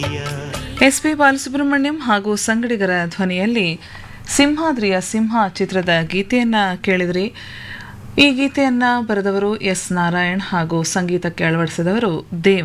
S P Balasubrahmanyam ಹಾಗೂ ಸಂಗಡಿಗರ ಧ್ವನಿಯಲ್ಲಿ ಸಿಂಹಾದ್ರಿಯ ಸಿಂಹ ಚಿತ್ರದ ಗೀತೆಯನ್ನ ಕೇಳಿದ್ರಿ ಈ ಗೀತೆಯನ್ನ ಬರೆದವರು ಎಸ್ ನಾರಾಯಣ್ ಹಾಗೂ ಸಂಗೀತಕ್ಕೆ ಅಳವಡಿಸಿದವರು ದೇವ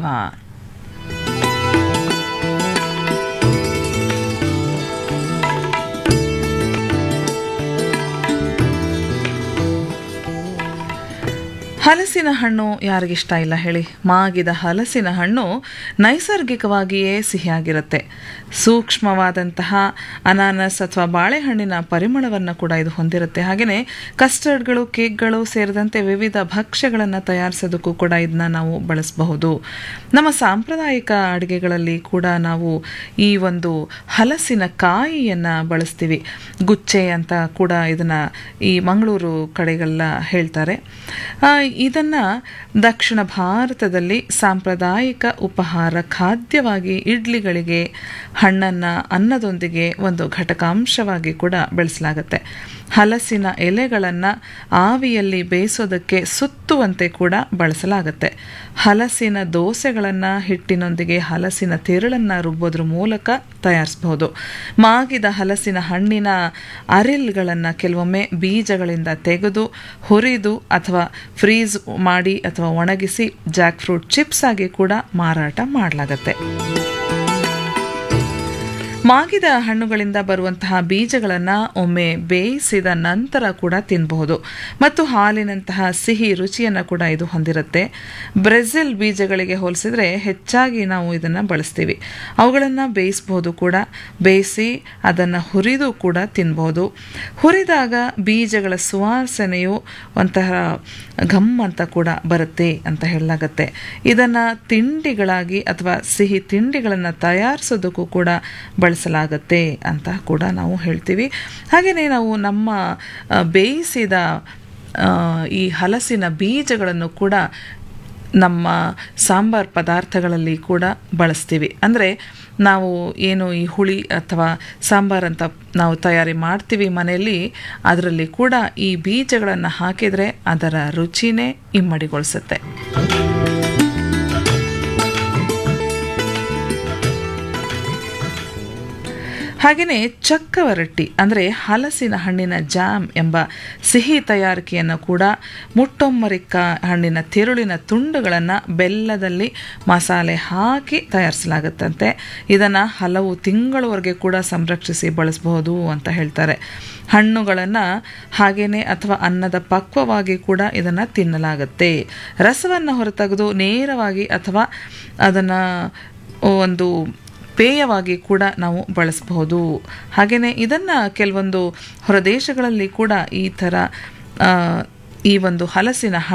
ಹಲಸಿನ ಹಣ್ಣು ಯಾರಿಗಿಷ್ಟ ಇಲ್ಲ ಹೇಳಿ ಮಾಗಿದ ಹಲಸಿನ ಹಣ್ಣು ನೈಸರ್ಗಿಕವಾಗಿಯೇ ಸಿಹಿಯಾಗಿರುತ್ತೆ ಸೂಕ್ಷ್ಮವಾದಂತಹ ಅನಾನಸ್ ಅಥವಾ ಬಾಳೆಹಣ್ಣಿನ ಪರಿಮಳವನ್ನು ಕೂಡ ಇದು ಹೊಂದಿರುತ್ತೆ ಹಾಗೆಯೇ ಕಸ್ಟರ್ಡ್ಗಳು ಕೇಕ್ಗಳು ಸೇರಿದಂತೆ ವಿವಿಧ ಭಕ್ಷ್ಯಗಳನ್ನು ತಯಾರಿಸೋದಕ್ಕೂ ಕೂಡ ಇದನ್ನ ನಾವು ಬಳಸಬಹುದು ನಮ್ಮ ಸಾಂಪ್ರದಾಯಿಕ ಅಡುಗೆಗಳಲ್ಲಿ ಕೂಡ ನಾವು ಈ ಒಂದು ಹಲಸಿನ ಕಾಯಿಯನ್ನು ಬಳಸ್ತೀವಿ ಗುಚ್ಚೆ ಅಂತ ಕೂಡ ಇದನ್ನು ಈ ಮಂಗಳೂರು ಕಡೆಗೆಲ್ಲ ಹೇಳ್ತಾರೆ ಆ, ಇದನ್ನ ದಕ್ಷಿಣ ಭಾರತದಲ್ಲಿ ಸಾಂಪ್ರದಾಯಿಕ ಉಪಹಾರ ಖಾದ್ಯವಾಗಿ ಇಡ್ಲಿಗಳಿಗೆ ಹಣ್ಣನ್ನು ಅನ್ನದೊಂದಿಗೆ ಒಂದು ಘಟಕಾಂಶವಾಗಿ ಕೂಡ ಬೆಳೆಸಲಾಗುತ್ತೆ ಹಲಸಿನ ಎಲೆಗಳನ್ನು ಆವಿಯಲ್ಲಿ ಬೇಯಿಸೋದಕ್ಕೆ ಸುತ್ತುವಂತೆ ಕೂಡ ಬಳಸಲಾಗುತ್ತೆ ಹಲಸಿನ ದೋಸೆಗಳನ್ನು ಹಿಟ್ಟಿನೊಂದಿಗೆ ಹಲಸಿನ ತಿರುಳನ್ನು ರುಬ್ಬೋದ್ರ ಮೂಲಕ ತಯಾರಿಸಬಹುದು ಮಾಗಿದ ಹಲಸಿನ ಹಣ್ಣಿನ ಅರಿಲ್ಗಳನ್ನು ಕೆಲವೊಮ್ಮೆ ಬೀಜಗಳಿಂದ ತೆಗೆದು ಹುರಿದು ಅಥವಾ ಫ್ರೀಸ್ ಮಾಡಿ ಅಥವಾ ಒಣಗಿಸಿ ಜಾಕ್ ಫ್ರೂಟ್ ಚಿಪ್ಸ್ ಆಗಿ ಕೂಡ ಮಾರಾಟ ಮಾಡಲಾಗತ್ತೆ ಮಾಗಿದ ಹಣ್ಣುಗಳಿಂದ ಬರುವಂತಹ ಬೀಜಗಳನ್ನು ಒಮ್ಮೆ ಬೇಯಿಸಿದ ನಂತರ ಕೂಡ ತಿನ್ನಬಹುದು ಮತ್ತು ಹಾಲಿನಂತಹ ಸಿಹಿ ರುಚಿಯನ್ನು ಕೂಡ ಇದು ಹೊಂದಿರುತ್ತೆ ಬ್ರೆಜಿಲ್ ಬೀಜಗಳಿಗೆ ಹೋಲಿಸಿದ್ರೆ ಹೆಚ್ಚಾಗಿ ನಾವು ಇದನ್ನು ಬಳಸ್ತೀವಿ ಅವುಗಳನ್ನು ಬೇಯಿಸಬಹುದು ಕೂಡ ಬೇಯಿಸಿ ಅದನ್ನು ಹುರಿದು ಕೂಡ ತಿನ್ಬಹುದು ಹುರಿದಾಗ ಬೀಜಗಳ ಸುವಾಸನೆಯು ಒಂಥರ ಘಮ್ ಅಂತ ಕೂಡ ಬರುತ್ತೆ ಅಂತ ಹೇಳಲಾಗತ್ತೆ ಇದನ್ನು ತಿಂಡಿಗಳಾಗಿ ಅಥವಾ ಸಿಹಿ ತಿಂಡಿಗಳನ್ನು ತಯಾರಿಸೋದಕ್ಕೂ ಕೂಡ ಬಳಸಲಾಗತ್ತೆ ಅಂತ ಕೂಡ ನಾವು ಹೇಳ್ತೀವಿ ಹಾಗೆಯೇ ನಾವು ನಮ್ಮ ಆ, ಬೇಯಿಸಿದ ಆ, ಈ ಹಲಸಿನ ಬೀಜಗಳನ್ನು ಕೂಡ ನಮ್ಮ ಸಾಂಬಾರ್ ಪದಾರ್ಥಗಳಲ್ಲಿ ಕೂಡ ಬಳಸ್ತೀವಿ ಅಂದರೆ ನಾವು ಏನು ಈ ಹುಳಿ ಅಥವಾ ಸಾಂಬಾರ್ ಅಂತ ನಾವು ತಯಾರಿ ಮಾಡ್ತೀವಿ ಮನೆಯಲ್ಲಿ ಅದರಲ್ಲಿ ಕೂಡ ಈ ಬೀಜಗಳನ್ನು ಹಾಕಿದರೆ ಅದರ ರುಚಿನೇ ಇಮ್ಮಡಿಗೊಳಿಸುತ್ತೆ ಹಾಗೆಯೇ ಚಕ್ಕವರಟ್ಟಿ ಅಂದರೆ ಹಲಸಿನ ಹಣ್ಣಿನ ಜಾಮ್ ಎಂಬ ಸಿಹಿ ತಯಾರಿಕೆಯನ್ನು ಕೂಡ ಮುಟ್ಟೊಮ್ಮರಿಕ್ಕ ಹಣ್ಣಿನ ತಿರುಳಿನ ತುಂಡುಗಳನ್ನು ಬೆಲ್ಲದಲ್ಲಿ ಮಸಾಲೆ ಹಾಕಿ ತಯಾರಿಸಲಾಗುತ್ತಂತೆ ಇದನ್ನು ಹಲವು ತಿಂಗಳವರೆಗೆ ಕೂಡ ಸಂರಕ್ಷಿಸಿ ಬಳಸಬಹುದು ಅಂತ ಹೇಳ್ತಾರೆ ಹಣ್ಣುಗಳನ್ನು ಹಾಗೇನೆ ಅಥವಾ ಅನ್ನದ ಪಕ್ವವಾಗಿ ಕೂಡ ಇದನ್ನು ತಿನ್ನಲಾಗುತ್ತೆ ರಸವನ್ನು ಹೊರತೆಗೆದು ನೇರವಾಗಿ ಅಥವಾ ಅದನ್ನು ಒಂದು ಪೇಯವಾಗಿ ಕೂಡ ನಾವು ಬಳಸಬಹುದು ಹಾಗೆಯೇ ಇದನ್ನು ಕೆಲವೊಂದು ಹೊರದೇಶಗಳಲ್ಲಿ ಕೂಡ ಈ ಥರ ಆ, ಈ ಒಂದು ಹಲಸಿನ